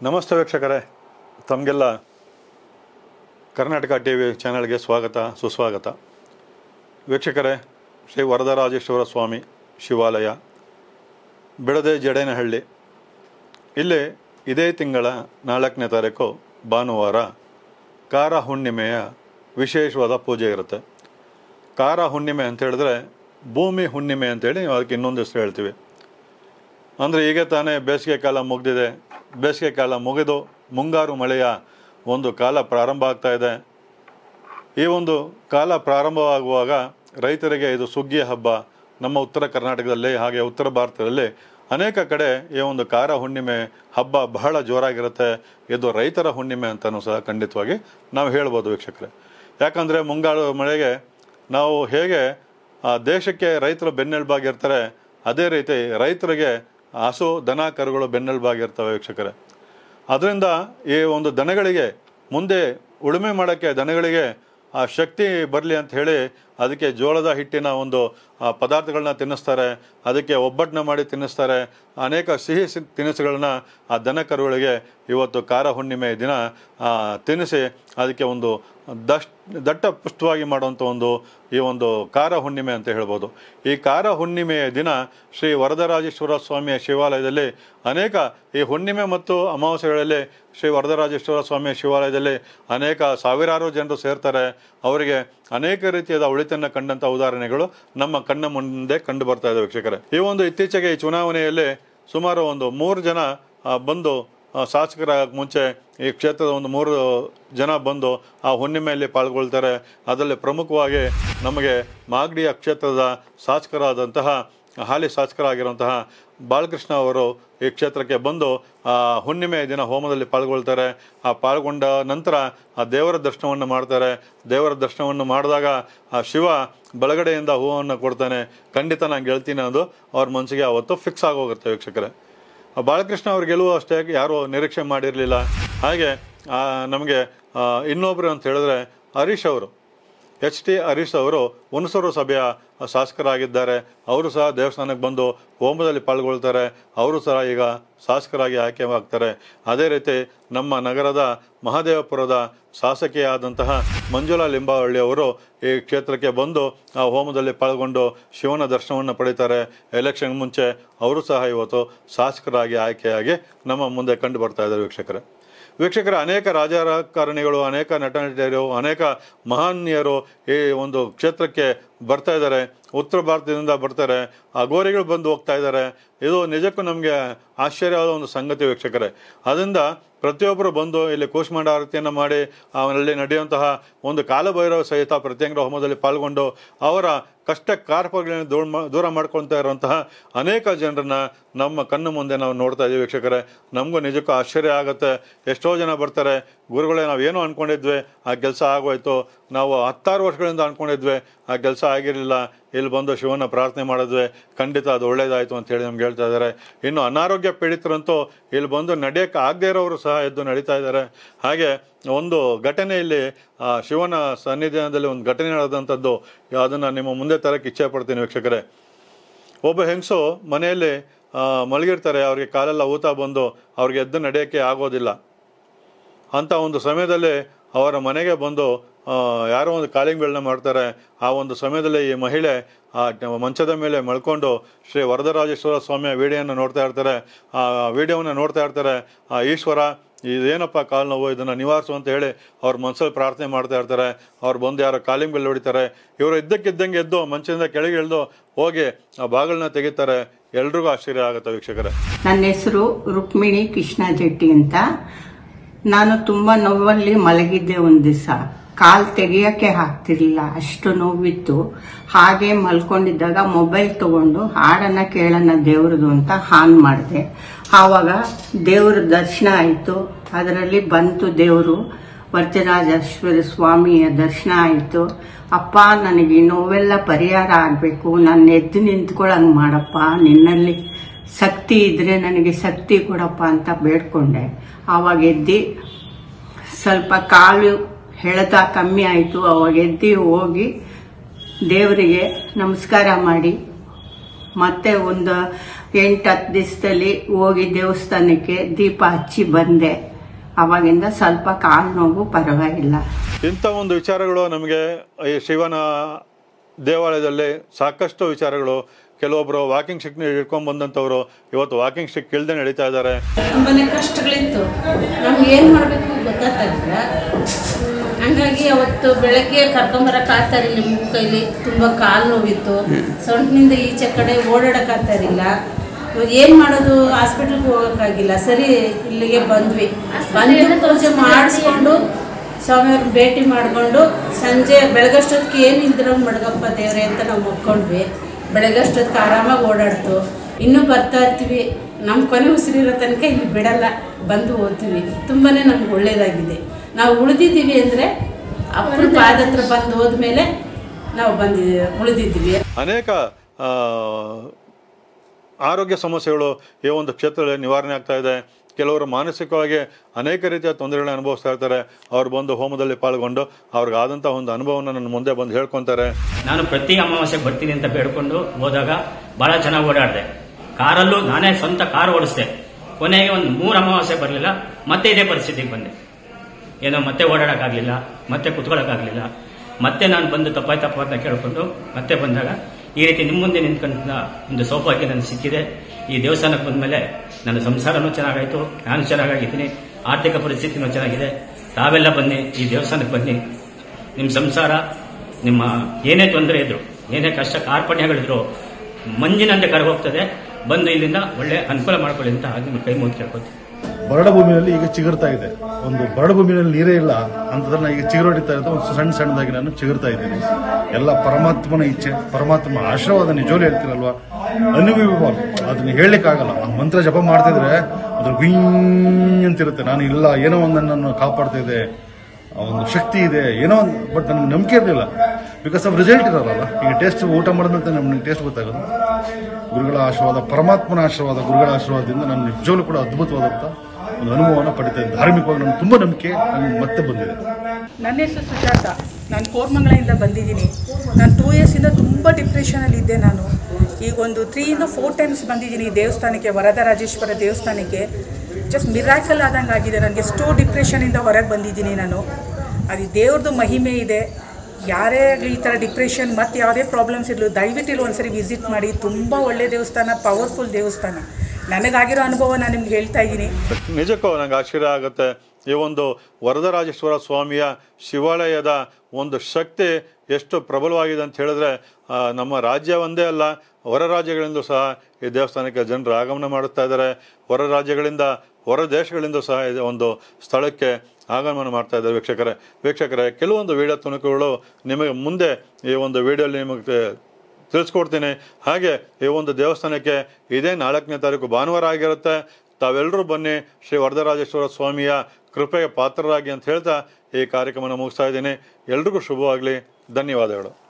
ನಮಸ್ತೆ ವೀಕ್ಷಕರೇ ತಮಗೆಲ್ಲ ಕರ್ನಾಟಕ ಟಿ ವಿ ಚಾನಲ್ಗೆ ಸ್ವಾಗತ ಸುಸ್ವಾಗತ ವೀಕ್ಷಕರೇ ಶ್ರೀ ವರದರಾಜೇಶ್ವರ ಸ್ವಾಮಿ ಶಿವಾಲಯ ಬಿಡದೆ ಜಡೇನಹಳ್ಳಿ ಇಲ್ಲಿ ಇದೇ ತಿಂಗಳ ನಾಲ್ಕನೇ ತಾರೀಕು ಭಾನುವಾರ ಕಾರ ಹುಣ್ಣಿಮೆಯ ವಿಶೇಷವಾದ ಪೂಜೆ ಇರುತ್ತೆ ಕಾರ ಹುಣ್ಣಿಮೆ ಅಂತ ಹೇಳಿದ್ರೆ ಭೂಮಿ ಹುಣ್ಣಿಮೆ ಅಂತೇಳಿ ನಾವು ಅದಕ್ಕೆ ಇನ್ನೊಂದು ಹೆಸರು ಹೇಳ್ತೀವಿ ಅಂದರೆ ಈಗ ತಾನೇ ಬೇಸಿಗೆ ಕಾಲ ಮುಗಿದಿದೆ ಬೇಸಿಗೆ ಕಾಲ ಮುಗಿದು ಮುಂಗಾರು ಮಳೆಯ ಒಂದು ಕಾಲ ಪ್ರಾರಂಭ ಆಗ್ತಾ ಇದೆ ಈ ಒಂದು ಕಾಲ ಪ್ರಾರಂಭವಾಗುವಾಗ ರೈತರಿಗೆ ಇದು ಸುಗ್ಗಿಯ ಹಬ್ಬ ನಮ್ಮ ಉತ್ತರ ಕರ್ನಾಟಕದಲ್ಲಿ ಹಾಗೆ ಉತ್ತರ ಭಾರತದಲ್ಲಿ ಅನೇಕ ಕಡೆ ಈ ಒಂದು ಕಾರ ಹುಣ್ಣಿಮೆ ಹಬ್ಬ ಬಹಳ ಜೋರಾಗಿರುತ್ತೆ ಇದು ರೈತರ ಹುಣ್ಣಿಮೆ ಅಂತಲೂ ಸಹ ಖಂಡಿತವಾಗಿ ನಾವು ಹೇಳ್ಬೋದು ವೀಕ್ಷಕರೇ ಯಾಕಂದರೆ ಮುಂಗಾರು ಮಳೆಗೆ ನಾವು ಹೇಗೆ ಆ ದೇಶಕ್ಕೆ ರೈತರು ಬೆನ್ನೆಲುಬಾಗಿರ್ತಾರೆ ಅದೇ ರೀತಿ ರೈತರಿಗೆ ಹಸು ದನ ಕರುಗಳು ಬೆನ್ನೆಲುಬಾಗಿರ್ತವೆ ವೀಕ್ಷಕರೇ ಅದರಿಂದ ಈ ಒಂದು ದನಗಳಿಗೆ ಮುಂದೆ ಉಳುಮೆ ಮಾಡೋಕ್ಕೆ ದನಗಳಿಗೆ ಆ ಶಕ್ತಿ ಬರಲಿ ಅಂತ ಹೇಳಿ ಅದಕ್ಕೆ ಜೋಳದ ಹಿಟ್ಟಿನ ಒಂದು ಆ, ಪದಾರ್ಥಗಳನ್ನ ತಿನ್ನಿಸ್ತಾರೆ ಅದಕ್ಕೆ ಒಬ್ಬಟ್ಟನ್ನ ಮಾಡಿ ತಿನ್ನಿಸ್ತಾರೆ ಅನೇಕ ಸಿಹಿ ಸಿ ತಿನಿಸುಗಳನ್ನ ಆ ದನ ಕರುಗಳಿಗೆ ಇವತ್ತು ಕಾರ ಹುಣ್ಣಿಮೆ ದಿನ ಆ, ತಿನ್ನಿಸಿ ಅದಕ್ಕೆ ಒಂದು ದಶ್ ದಟ್ಟ ಪುಷ್ಟವಾಗಿ ಮಾಡುವಂಥ ಒಂದು ಈ ಒಂದು ಕಾರ ಹುಣ್ಣಿಮೆ ಅಂತ ಹೇಳ್ಬೋದು ಈ ಕಾರ ಹುಣ್ಣಿಮೆಯ ದಿನ ಶ್ರೀ ವರದರಾಜೇಶ್ವರ ಸ್ವಾಮಿಯ ಶಿವಾಲಯದಲ್ಲಿ ಅನೇಕ ಈ ಹುಣ್ಣಿಮೆ ಮತ್ತು ಅಮಾವಾಸ್ಯೆಗಳಲ್ಲಿ ಶ್ರೀ ವರದರಾಜೇಶ್ವರ ಸ್ವಾಮಿಯ ಶಿವಾಲಯದಲ್ಲಿ ಅನೇಕ ಸಾವಿರಾರು ಜನರು ಸೇರ್ತಾರೆ ಅವರಿಗೆ ಅನೇಕ ರೀತಿಯಾದ ಒಳಿತನ್ನು ಕಂಡಂಥ ಉದಾಹರಣೆಗಳು ನಮ್ಮ ಕಣ್ಣ ಮುಂದೆ ಕಂಡು ಬರ್ತಾ ಇದೆ ವೀಕ್ಷಕರೇ ಈ ಒಂದು ಇತ್ತೀಚೆಗೆ ಈ ಚುನಾವಣೆಯಲ್ಲಿ ಸುಮಾರು ಒಂದು ಮೂರು ಜನ ಆ, ಬಂದು ಆ, ಶಾಸಕರ ಮುಂಚೆ ಈ ಕ್ಷೇತ್ರದ ಒಂದು ಮೂರು ಜನ ಬಂದು ಆ ಹುಣ್ಣಿಮೆಯಲ್ಲಿ ಪಾಲ್ಗೊಳ್ತಾರೆ ಅದರಲ್ಲಿ ಪ್ರಮುಖವಾಗಿ ನಮಗೆ ಮಾಗಡಿಯ ಕ್ಷೇತ್ರದ ಶಾಸಕರಾದಂತಹ ಹಾಲಿ ಶಾಸಕರಾಗಿರುವಂತಹ ಬಾಲಕೃಷ್ಣ ಅವರು ಈ ಕ್ಷೇತ್ರಕ್ಕೆ ಬಂದು ಆ ಹುಣ್ಣಿಮೆಯ ದಿನ ಹೋಮದಲ್ಲಿ ಪಾಲ್ಗೊಳ್ತಾರೆ ಆ ಪಾಲ್ಗೊಂಡ ನಂತರ ಆ ದೇವರ ದರ್ಶನವನ್ನು ಮಾಡ್ತಾರೆ ದೇವರ ದರ್ಶನವನ್ನು ಮಾಡಿದಾಗ ಆ ಶಿವ ಬಲಗಡೆಯಿಂದ ಹೂವನ್ನು ಕೊಡ್ತಾನೆ ಖಂಡಿತ ನಾನು ಗೆಲ್ತೀನಿ ಅನ್ನೋದು ಅವ್ರ ಮನಸ್ಸಿಗೆ ಅವತ್ತು ಫಿಕ್ಸ್ ಆಗೋಗುತ್ತೆ ವೀಕ್ಷಕರೇ ಆ ಬಾಲಕೃಷ್ಣ ಅವ್ರ ಗೆಲುವು ಅಷ್ಟೇ ಯಾರೂ ನಿರೀಕ್ಷೆ ಮಾಡಿರಲಿಲ್ಲ ಹಾಗೆ ಆ, ನಮಗೆ ಆ, ಇನ್ನೊಬ್ರು ಅಂತ ಹೇಳಿದ್ರೆ ಹರೀಶ್ ಅವರು ಎಚ್ ಟಿ ಹರೀಶ್ ಅವರು ಹುಣಸೂರು ಸಭೆಯ ಶಾಸಕರಾಗಿದ್ದಾರೆ ಅವರು ಸಹ ದೇವಸ್ಥಾನಕ್ಕೆ ಬಂದು ಹೋಮದಲ್ಲಿ ಪಾಲ್ಗೊಳ್ತಾರೆ ಅವರು ಸಹ ಈಗ ಶಾಸಕರಾಗಿ ಆಯ್ಕೆ ಆಗ್ತಾರೆ ಅದೇ ರೀತಿ ನಮ್ಮ ನಗರದ ಮಹದೇವಪುರದ ಶಾಸಕಿಯಾದಂತಹ ಮಂಜುಳಾ ಲಿಂಬಾವಳ್ಳಿ ಅವರು ಈ ಕ್ಷೇತ್ರಕ್ಕೆ ಬಂದು ಆ ಹೋಮದಲ್ಲಿ ಪಾಲ್ಗೊಂಡು ಶಿವನ ದರ್ಶನವನ್ನು ಪಡಿತಾರೆ ಎಲೆಕ್ಷನ್ ಮುಂಚೆ ಅವರು ಸಹ ಇವತ್ತು ಶಾಸಕರಾಗಿ ಆಯ್ಕೆಯಾಗಿ ನಮ್ಮ ಮುಂದೆ ಕಂಡು ಬರ್ತಾ ಇದ್ದಾರೆ ವೀಕ್ಷಕರೇ ವೀಕ್ಷಕರ ಅನೇಕ ರಾಜಕಾರಣಿಗಳು ಅನೇಕ ನಟ ನಟಿಯರು ಅನೇಕ ಮಹಾನ್ಯರು ಈ ಒಂದು ಕ್ಷೇತ್ರಕ್ಕೆ ಬರ್ತಾ ಇದ್ದಾರೆ ಉತ್ತರ ಭಾರತದಿಂದ ಬರ್ತಾರೆ ಆ ಗೋರಿಗಳು ಬಂದು ಹೋಗ್ತಾ ಇದ್ದಾರೆ ಇದು ನಿಜಕ್ಕೂ ನಮಗೆ ಆಶ್ಚರ್ಯವಾದ ಒಂದು ಸಂಗತಿ ವೀಕ್ಷಕರೇ ಅದರಿಂದ ಪ್ರತಿಯೊಬ್ಬರು ಬಂದು ಇಲ್ಲಿ ಕೂಷ್ಮಾಂಡ ಆರತಿಯನ್ನು ಮಾಡಿ ಅವನಲ್ಲಿ ನಡೆಯುವಂತಹ ಒಂದು ಕಾಲಭೈರವ ಸಹಿತ ಪ್ರತ್ಯಂಗ ಹೋಮದಲ್ಲಿ ಪಾಲ್ಗೊಂಡು ಅವರ ಕಷ್ಟ ಕಾರ್ಪಗಳನ್ನು ದೂರ ಮಾ- ದೂರ ಮಾಡ್ಕೊಳ್ತಾ ಇರುವಂತಹ ಅನೇಕ ಜನರನ್ನ ನಮ್ಮ ಕಣ್ಣು ಮುಂದೆ ನಾವು ನೋಡ್ತಾ ಇದ್ದೀವಿ ವೀಕ್ಷಕರೇ ನಮಗೂ ನಿಜಕ್ಕೂ ಆಶ್ಚರ್ಯ ಆಗುತ್ತೆ ಎಷ್ಟೋ ಜನ ಬರ್ತಾರೆ ಗುರುಗಳೇ ನಾವು ಏನೋ ಅನ್ಕೊಂಡಿದ್ವಿ ಆ ಕೆಲಸ ಆಗೋಯ್ತು ನಾವು ಹತ್ತಾರು ವರ್ಷಗಳಿಂದ ಅನ್ಕೊಂಡಿದ್ವಿ ಆ ಕೆಲಸ ಆಗಿರಲಿಲ್ಲ ಇಲ್ಲಿ ಬಂದು ಶಿವನ ಪ್ರಾರ್ಥನೆ ಮಾಡಿದ್ವಿ ಖಂಡಿತ ಅದು ಒಳ್ಳೇದಾಯಿತು ಅಂತ ಹೇಳಿ ನಮ್ಗೆ ಹೇಳ್ತಾ ಇದ್ದಾರೆ ಇನ್ನು ಅನಾರೋಗ್ಯ ಪೀಡಿತರಂತೂ ಇಲ್ಲಿ ಬಂದು ನಡೆಯೋಕ್ಕೆ ಆಗದೇ ಇರೋರು ಸಹ ಎದ್ದು ನಡೀತಾ ಇದ್ದಾರೆ ಹಾಗೆ ಒಂದು ಘಟನೆ ಇಲ್ಲಿ ಆ, ಶಿವನ ಸನ್ನಿಧಾನದಲ್ಲಿ ಒಂದು ಘಟನೆ ನಡೆದಂಥದ್ದು ಅದನ್ನು ನಿಮ್ಮ ಮುಂದೆ ತರಕ್ಕೆ ಇಚ್ಛೆ ಪಡ್ತೀನಿ ವೀಕ್ಷಕರೇ ಒಬ್ಬ ಹೆಂಗಸು ಮನೆಯಲ್ಲಿ ಆ, ಮಲಗಿರ್ತಾರೆ ಅವ್ರಿಗೆ ಕಾಲೆಲ್ಲ ಊತ ಬಂದು ಅವ್ರಿಗೆ ಎದ್ದು ನಡೆಯೋಕ್ಕೆ ಆಗೋದಿಲ್ಲ ಅಂಥ ಒಂದು ಸಮಯದಲ್ಲಿ ಅವರ ಮನೆಗೆ ಬಂದು ಆ, ಯಾರೋ ಒಂದು ಕಾಲಿಂಗ್ ಬೆಳನ ಮಾಡ್ತಾರೆ ಆ ಒಂದು ಸಮಯದಲ್ಲಿ ಈ ಮಹಿಳೆ ಆ ಮಂಚದ ಮೇಲೆ ಮಲ್ಕೊಂಡು ಶ್ರೀ ವರದರಾಜೇಶ್ವರ ಸ್ವಾಮಿಯ ವಿಡಿಯೋನ ನೋಡ್ತಾ ಇರ್ತಾರೆ ಆ ವಿಡಿಯೋನ ನೋಡ್ತಾ ಇರ್ತಾರೆ ಆ ಈಶ್ವರ ಇದೇನಪ್ಪ ಕಾಲು ನೋವು ಇದನ್ನು ನಿವಾರಿಸು ಅಂತ ಹೇಳಿ ಅವ್ರ ಮನಸ್ಸಲ್ಲಿ ಪ್ರಾರ್ಥನೆ ಮಾಡ್ತಾ ಇರ್ತಾರೆ ಅವ್ರು ಬಂದು ಯಾರೋ ಕಾಲಿಂಗ್ ಬೆಲ್ ಹೊಡಿತಾರೆ ಇವರು ಇದ್ದಕ್ಕಿದ್ದಂಗೆ ಎದ್ದು ಮಂಚದಿಂದ ಕೆಳಗೆ ಇಳಿದು ಹೋಗಿ ಆ ಬಾಗಿಲನ್ನ ತೆಗಿತಾರೆ ಎಲ್ರಿಗೂ ಆಶ್ಚರ್ಯ ಆಗುತ್ತೆ ವೀಕ್ಷಕರೇ ನನ್ನ ಹೆಸರು ರುಕ್ಮಿಣಿ ಕೃಷ್ಣ ಜೆಟ್ಟಿ ಅಂತ ನಾನು ತುಂಬಾ ನೋವಲ್ಲಿ ಮಲಗಿದ್ದೆ ಒಂದು ದಿವಸ ಕಾಲ್ ತೆಗಿಯಕ್ಕೆ ಆಗ್ತಿರ್ಲಿಲ್ಲ ಅಷ್ಟು ನೋವಿತ್ತು ಹಾಗೆ ಮಲ್ಕೊಂಡಿದ್ದಾಗ ಮೊಬೈಲ್ ತಗೊಂಡು ಹಾಡನ್ನ ಕೇಳೋಣ ದೇವ್ರದು ಅಂತ ಆನ್ ಮಾಡಿದೆ ಆವಾಗ ದೇವ್ರ ದರ್ಶನ ಆಯಿತು ಅದರಲ್ಲಿ ಬಂತು ದೇವರು ವರದರಾಜೇಶ್ವರ ಸ್ವಾಮಿಯ ದರ್ಶನ ಆಯಿತು ಅಪ್ಪ ನನಗೆ ಈ ನೋವೆಲ್ಲ ಪರಿಹಾರ ಆಗಬೇಕು ನಾನು ಎದ್ದು ನಿಂತ್ಕೊಳ್ಳಂಗೆ ಮಾಡಪ್ಪ ನಿನ್ನಲ್ಲಿ ಶಕ್ತಿ ಇದ್ರೆ ನನಗೆ ಶಕ್ತಿ ಕೊಡಪ್ಪ ಅಂತ ಬೇಡ್ಕೊಂಡೆ ಆವಾಗ ಎದ್ದು ಸ್ವಲ್ಪ ಕಾಲು ಎಳೆತ ಕಮ್ಮಿ ಆಯಿತು ಅವಾಗ ಎದ್ದು ಹೋಗಿ ದೇವರಿಗೆ ನಮಸ್ಕಾರ ಮಾಡಿ ಮತ್ತೆ ಒಂದು ಎಂಟು ಹತ್ತು ದಿವಸದಲ್ಲಿ ಹೋಗಿ ದೇವಸ್ಥಾನಕ್ಕೆ ದೀಪ ಹಚ್ಚಿ ಬಂದೆ ಅವಾಗಿಂದ ಸ್ವಲ್ಪ ಕಾಲು ನೋವು ಪರವಾಗಿಲ್ಲ ಇಂಥ ಒಂದು ವಿಚಾರಗಳು ನಮಗೆ ಈ ಶಿವನ ದೇವಾಲಯದಲ್ಲಿ ಸಾಕಷ್ಟು ವಿಚಾರಗಳು ಕೆಲವೊಬ್ಬರು ವಾಕಿಂಗ್ ಸ್ಟಿಕ್ ಹಿಡ್ಕೊಂಡು ಬಂದಂಥವ್ರು ಇವತ್ತು ವಾಕಿಂಗ್ ಸ್ಟಿಕ್ ಇಲ್ದೇ ನಡೀತಾ ಇದ್ದಾರೆ ತುಂಬಾನೇ ಕಷ್ಟಗಳಿತ್ತು ನಮ್ಗೆ ಏನು ಮಾಡಬೇಕು ಗೊತ್ತಾಗ್ತಿಲ್ಲ ಹಂಗಾಗಿ ಅವತ್ತು ಬೆಳಗ್ಗೆ ಕರ್ಕೊಂಬರಕ್ಕೆ ಆಗ್ತಾ ಇರಲಿಲ್ಲ ಮೂಗು ಕೈಲಿ ತುಂಬ ಕಾಲು ನೋವಿತ್ತು ಸೊಂಟಿನಿಂದ ಈಚೆ ಕಡೆ ಓಡಾಡಕ್ಕೆ ಇರಲಿಲ್ಲ ಇವಾಗ ಏನು ಮಾಡೋದು ಹಾಸ್ಪಿಟ್ಲಿಗೆ ಹೋಗೋಕ್ಕಾಗಿಲ್ಲ ಸರಿ ಇಲ್ಲಿಗೆ ಬಂದ್ವಿ ಬಂದು ಪೂಜೆ ಮಾಡಿಸ್ಕೊಂಡು ಸ್ವಾಮಿಯವ್ರನ್ನ ಭೇಟಿ ಮಾಡಿಕೊಂಡು ಸಂಜೆ ಬೆಳಗಷ್ಟೊತ್ತಿಗೆ ಏನು ಇಲ್ದಿರೋ ಮಡ್ಗಪ್ಪ ದೇವ್ರೆ ಅಂತ ನಾವು ಮುಕ್ಕೊಂಡ್ವಿ ಬೆಳಗಷ್ಟೊತ್ತಿಗೆ ಆರಾಮಾಗಿ ಓಡಾಡ್ತು ಇನ್ನೂ ಬರ್ತಾ ಇರ್ತೀವಿ ನಮ್ಮ ಕೊನೆ ಉಸಿರಿರೋ ತನಕ ಇಲ್ಲಿ ಬಿಡಲ್ಲ ಬಂದು ಓದ್ತೀವಿ ತುಂಬಾ ನಮ್ಗೆ ಒಳ್ಳೇದಾಗಿದೆ ನಾವು ಉಳಿದಿದ್ದೀವಿ ಅಂದರೆ ಅಪ್ಪನ ಪಾದ ಹತ್ರ ಬಂದು ಹೋದ್ಮೇಲೆ ನಾವು ಬಂದಿದ್ದೀವಿ ಉಳಿದಿದ್ದೀವಿ ಅನೇಕ ಆ, ಆರೋಗ್ಯ ಸಮಸ್ಯೆಗಳು ಈ ಒಂದು ಕ್ಷೇತ್ರದಲ್ಲಿ ನಿವಾರಣೆ ಆಗ್ತಾ ಇದೆ ಕೆಲವರು ಮಾನಸಿಕವಾಗಿ ಅನೇಕ ರೀತಿಯ ತೊಂದರೆಗಳನ್ನ ಅನುಭವಿಸ್ತಾ ಇರ್ತಾರೆ ಅವ್ರು ಬಂದು ಹೋಮದಲ್ಲಿ ಪಾಲ್ಗೊಂಡು ಅವ್ರಿಗಾದಂಥ ಒಂದು ಅನುಭವನ ನನ್ನ ಮುಂದೆ ಬಂದು ಹೇಳ್ಕೊತಾರೆ ನಾನು ಪ್ರತಿ ಅಮಾವಾಸ್ಯೆಗೆ ಬರ್ತೀನಿ ಅಂತ ಬೇಡ್ಕೊಂಡು ಹೋದಾಗ ಬಹಳ ಚೆನ್ನಾಗಿ ಓಡಾಡಿದೆ ಕಾರಲ್ಲೂ ನಾನೇ ಸ್ವಂತ ಕಾರ್ ಓಡಿಸ್ದೆ ಕೊನೆಗೆ ಒಂದು ಮೂರು ಅಮಾವಾಸ್ಯೆ ಬರಲಿಲ್ಲ ಮತ್ತೆ ಇದೇ ಪರಿಸ್ಥಿತಿಗೆ ಬಂದೆ ಏನೋ ಮತ್ತೆ ಓಡಾಡೋಕ್ಕಾಗಲಿಲ್ಲ ಮತ್ತೆ ಕುತ್ಕೊಳ್ಳೋಕ್ಕಾಗಲಿಲ್ಲ ಮತ್ತೆ ನಾನು ಬಂದು ತಪ್ಪಾಯ್ತಪ್ಪ ಅಂತ ಕೇಳಿಕೊಂಡು ಮತ್ತೆ ಬಂದಾಗ ಈ ರೀತಿ ನಿಮ್ಮ ಮುಂದೆ ನಿಂತ್ಕೊಂಡ ಒಂದು ಸೌಭಾಗ್ಯ ನನಗೆ ಸಿಕ್ಕಿದೆ ಈ ದೇವಸ್ಥಾನಕ್ಕೆ ಬಂದಮೇಲೆ ನನ್ನ ಸಂಸಾರನೂ ಚೆನ್ನಾಗಾಯಿತು ನಾನು ಚೆನ್ನಾಗಾಗಿದ್ದೀನಿ ಆರ್ಥಿಕ ಪರಿಸ್ಥಿತಿನೂ ಚೆನ್ನಾಗಿದೆ ತಾವೆಲ್ಲ ಬನ್ನಿ ಈ ದೇವಸ್ಥಾನಕ್ಕೆ ಬನ್ನಿ ನಿಮ್ಮ ಸಂಸಾರ ನಿಮ್ಮ ಏನೇ ತೊಂದರೆ ಇದ್ರು ಏನೇ ಕಷ್ಟ ಕಾರ್ಪಣ್ಯಗಳಿದ್ರು ಮಂಜಿನಂತೆ ಕರಗೋಗ್ತದೆ ಬಂದು ಇಲ್ಲಿಂದ ಒಳ್ಳೆ ಅನುಕೂಲ ಮಾಡ್ಕೊಳ್ಳಿ ಅಂತ ನಿಮ್ಮ ಕೈ ಮುಗಿ ಕೇಳ್ಕೊತೀನಿ ಬರಡು ಭೂಮಿಯಲ್ಲಿ ಈಗ ಚಿಗುರ್ತಾ ಇದೆ ಒಂದು ಬರಡು ಭೂಮಿಯಲ್ಲಿ ನೀರೇ ಇಲ್ಲ ಅಂತದ್ರಲ್ಲಿ ಈಗ ಚಿಗುರೊಡಿತಾ ಇರೋದು ಒಂದು ಸಣ್ಣ ಸಣ್ಣದಾಗಿ ನಾನು ಚಿಗುರ್ತಾ ಇದ್ದೀನಿ ಎಲ್ಲ ಪರಮಾತ್ಮನ ಇಚ್ಛೆ ಪರಮಾತ್ಮ ಆಶೀರ್ವಾದ ನಿಜವೂ ಹೇಳ್ತೀರಲ್ವಾ ಅನುಭವಿಬಾರ್ದು ಅದನ್ನ ಹೇಳಲಿಕ್ಕಾಗಲ್ಲ ಆ ಮಂತ್ರ ಜಪ ಮಾಡ್ತಿದ್ರೆ ಅದ್ರ ಗುಯ್ ಅಂತಿರುತ್ತೆ ನಾನು ಇಲ್ಲ ಏನೋ ಒಂದು ನನ್ನನ್ನು ಕಾಪಾಡ್ತಾ ಇದೆ ಆ ಒಂದು ಶಕ್ತಿ ಇದೆ ಏನೋ ಒಂದು ಬಟ್ ನನಗೆ ನಂಬಿಕೆ ಇರಲಿಲ್ಲ ಬಿಕಾಸ್ ಆಫ್ ರಿಸಲ್ಟ್ ಇರೋಲ್ಲ ಈಗ ಟೇಸ್ಟ್ ಊಟ ಮಾಡಿದ್ಮೇಲೆ ನಮ್ಗೆ ಟೇಸ್ಟ್ ಗೊತ್ತಾಗೋದು ಗುರುಗಳ ಆಶೀರ್ವಾದ ಪರಮಾತ್ಮನ ಆಶೀರ್ವಾದ ಗುರುಗಳ ಆಶೀರ್ವಾದದಿಂದ ನಾನು ನಿಜವಾಗ್ಲೂ ಕೂಡ ಅದ್ಭುತವಾದಂಥ ಒಂದು ಅನುಭವವನ್ನು ಪಡಿತಾ ಇದ್ದೆ ಧಾರ್ಮಿಕವಾಗಿ ನನಗೆ ತುಂಬ ನಂಬಿಕೆ ನನಗೆ ಮತ್ತೆ ಬಂದಿದೆ ನನ್ನ ಹೆಸರು ಸುಜಾತ ನಾನು ಕೋರ್ಮಂಗಲದಿಂದ ಬಂದಿದ್ದೀನಿ ನಾನು ಟೂ ಇಯರ್ಸಿಂದ ತುಂಬ ಡಿಪ್ರೆಷನಲ್ಲಿ ಇದ್ದೆ ನಾನು ಈಗ ಒಂದು ತ್ರೀಯಿಂದ ಫೋರ್ ಟೈಮ್ಸ್ ಬಂದಿದ್ದೀನಿ ಈ ದೇವಸ್ಥಾನಕ್ಕೆ ವರದರಾಜೇಶ್ವರ ದೇವಸ್ಥಾನಕ್ಕೆ ಜಸ್ಟ್ ಮಿರಾಕಲ್ ಆದಂಗೆ ಆಗಿದೆ ನನಗೆ ಎಷ್ಟೋ ಡಿಪ್ರೆಷನಿಂದ ಹೊರಗೆ ಬಂದಿದ್ದೀನಿ ನಾನು ಅದು ದೇವ್ರದ್ದು ಮಹಿಮೆ ಇದೆ ಯಾರೇ ಆಗಲಿ ಈ ಥರ ಡಿಪ್ರೆಷನ್ ಮತ್ತು ಯಾವುದೇ ಪ್ರಾಬ್ಲಮ್ಸ್ ಇರಲು ದಯವಿಟ್ಟು ಇಲ್ಲಿ ಒಂದ್ಸರಿ ವಿಸಿಟ್ ಮಾಡಿ ತುಂಬ ಒಳ್ಳೆ ದೇವಸ್ಥಾನ ಪವರ್ಫುಲ್ ದೇವಸ್ಥಾನ ನನಗಾಗಿರೋ ಅನುಭವ ನಾನು ನಿಮ್ಗೆ ಹೇಳ್ತಾ ಇದ್ದೀನಿ ನಿಜಕ್ಕೂ ನಂಗೆ ಆಶ್ಚರ್ಯ ಆಗುತ್ತೆ ಈ ಒಂದು ವರದರಾಜೇಶ್ವರ ಸ್ವಾಮಿಯ ಶಿವಾಲಯದ ಒಂದು ಶಕ್ತಿ ಎಷ್ಟು ಪ್ರಬಲವಾಗಿದೆ ಅಂತ ಹೇಳಿದ್ರೆ ಆ, ನಮ್ಮ ರಾಜ್ಯ ಒಂದೇ ಅಲ್ಲ ಹೊರ ರಾಜ್ಯಗಳಿಂದ ಸಹ ಈ ದೇವಸ್ಥಾನಕ್ಕೆ ಜನರು ಆಗಮನ ಮಾಡುತ್ತಾ ಇದ್ದಾರೆ ಹೊರ ರಾಜ್ಯಗಳಿಂದ ಹೊರ ದೇಶಗಳಿಂದ ಸಹ ಇದು ಒಂದು ಸ್ಥಳಕ್ಕೆ ಆಗಮನ ಮಾಡ್ತಾ ಇದ್ದಾರೆ ವೀಕ್ಷಕರೇ ವೀಕ್ಷಕರೇ ಕೆಲವೊಂದು ವಿಡಿಯೋ ತುಣುಕುಗಳು ನಿಮಗೆ ಮುಂದೆ ಈ ಒಂದು ವಿಡಿಯೋಲಿ ನಿಮಗೆ ತಿಳಿಸ್ಕೊಡ್ತೀನಿ ಹಾಗೆ ಈ ಒಂದು ದೇವಸ್ಥಾನಕ್ಕೆ ಇದೇ ನಾಲ್ಕನೇ ತಾರೀಕು ಭಾನುವಾರ ಆಗಿರುತ್ತೆ ತಾವೆಲ್ಲರೂ ಬನ್ನಿ ಶ್ರೀ ವರದರಾಜೇಶ್ವರ ಸ್ವಾಮಿಯ ಕೃಪೆಗೆ ಪಾತ್ರರಾಗಿ ಅಂತ ಹೇಳ್ತಾ ಈ ಕಾರ್ಯಕ್ರಮನ ಮುಗಿಸ್ತಾ ಇದ್ದೀನಿ ಎಲ್ರಿಗೂ ಶುಭವಾಗಲಿ ಧನ್ಯವಾದಗಳು